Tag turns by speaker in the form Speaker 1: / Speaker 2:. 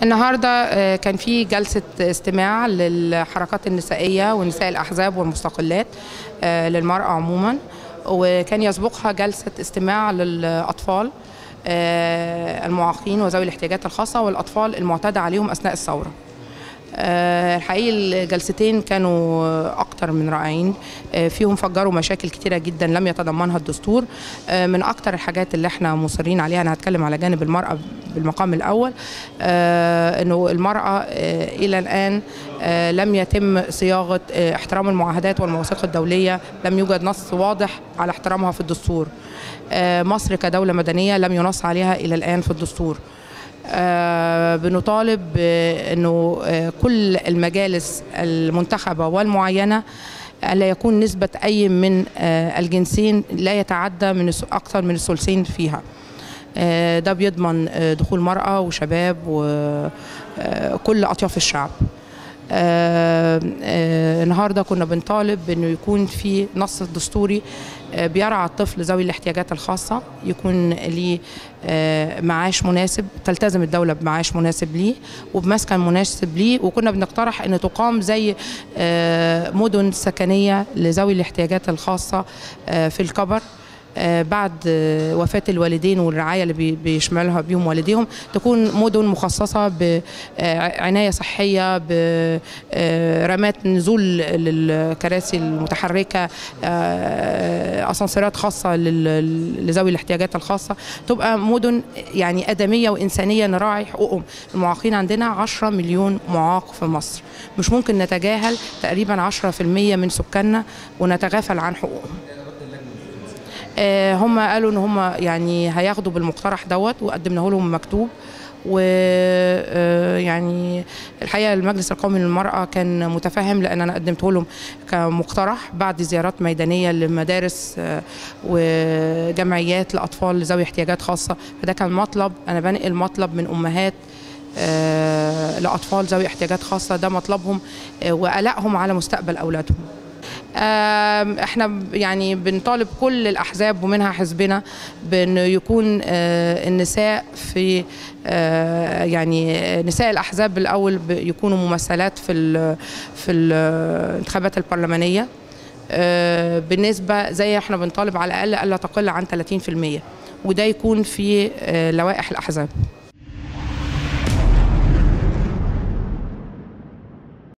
Speaker 1: النهارده آه، كان في جلسه استماع للحركات النسائيه ونساء الاحزاب والمستقلات آه، للمراه عموما وكان يسبقها جلسه استماع للاطفال آه، المعاقين وذوي الاحتياجات الخاصه والاطفال المعتدى عليهم اثناء الثوره آه، الحقيقه الجلستين كانوا اكتر من رائعين آه، فيهم فجروا مشاكل كتيره جدا لم يتضمنها الدستور آه، من اكتر الحاجات اللي احنا مصرين عليها انا هتكلم على جانب المراه بالمقام الاول آه، انه المراه آه، الى الان آه، لم يتم صياغه آه، احترام المعاهدات والمواثيق الدوليه لم يوجد نص واضح على احترامها في الدستور آه، مصر كدوله مدنيه لم ينص عليها الى الان في الدستور آه، بنطالب آه، انه آه، كل المجالس المنتخبه والمعينه الا يكون نسبه اي من آه، الجنسين لا يتعدى من الس- اكثر من الثلثين فيها آه، ده بيضمن آه، دخول مرأة وشباب وكل أطياف الشعب آه، آه، النهارده كنا بنطالب انه يكون في نص دستوري آه، بيرعى الطفل ذوي الاحتياجات الخاصه يكون ليه آه، معاش مناسب تلتزم الدوله بمعاش مناسب ليه وبمسكن مناسب ليه وكنا بنقترح ان تقام زي آه، مدن سكنيه لذوي الاحتياجات الخاصه آه، في الكبر آه، بعد آه، وفاة الوالدين والرعاية اللي بي- بيشملها بيهم والديهم تكون مدن مخصصة بعناية صحية برمات نزول للكراسي المتحركة آه، أسانسيرات خاصة لل- لذوي الاحتياجات الخاصة تبقى مدن يعني آدمية وإنسانية نراعي حقوقهم المعاقين عندنا 10 مليون معاق في مصر مش ممكن نتجاهل تقريبا 10% من سكاننا ونتغافل عن حقوقهم آه، هم قالوا ان هم يعني هياخدوا بالمقترح دوت وقدمناه لهم مكتوب و آه، يعني الحقيقه المجلس القومي للمراه كان متفهم لان انا قدمته لهم كمقترح بعد زيارات ميدانيه لمدارس آه، وجمعيات لاطفال ذوي احتياجات خاصه فده كان مطلب انا بنقل مطلب من امهات آه، لاطفال ذوي احتياجات خاصه ده مطلبهم آه، وقلقهم على مستقبل اولادهم آم، احنا ب- يعني بنطالب كل الاحزاب ومنها حزبنا بان يكون آه، النساء في آه، يعني آه، نساء الاحزاب الاول ب- يكونوا ممثلات في ال- في الانتخابات البرلمانيه آه، بالنسبه زي احنا بنطالب على الاقل الا تقل عن 30% وده يكون في آه، لوائح الاحزاب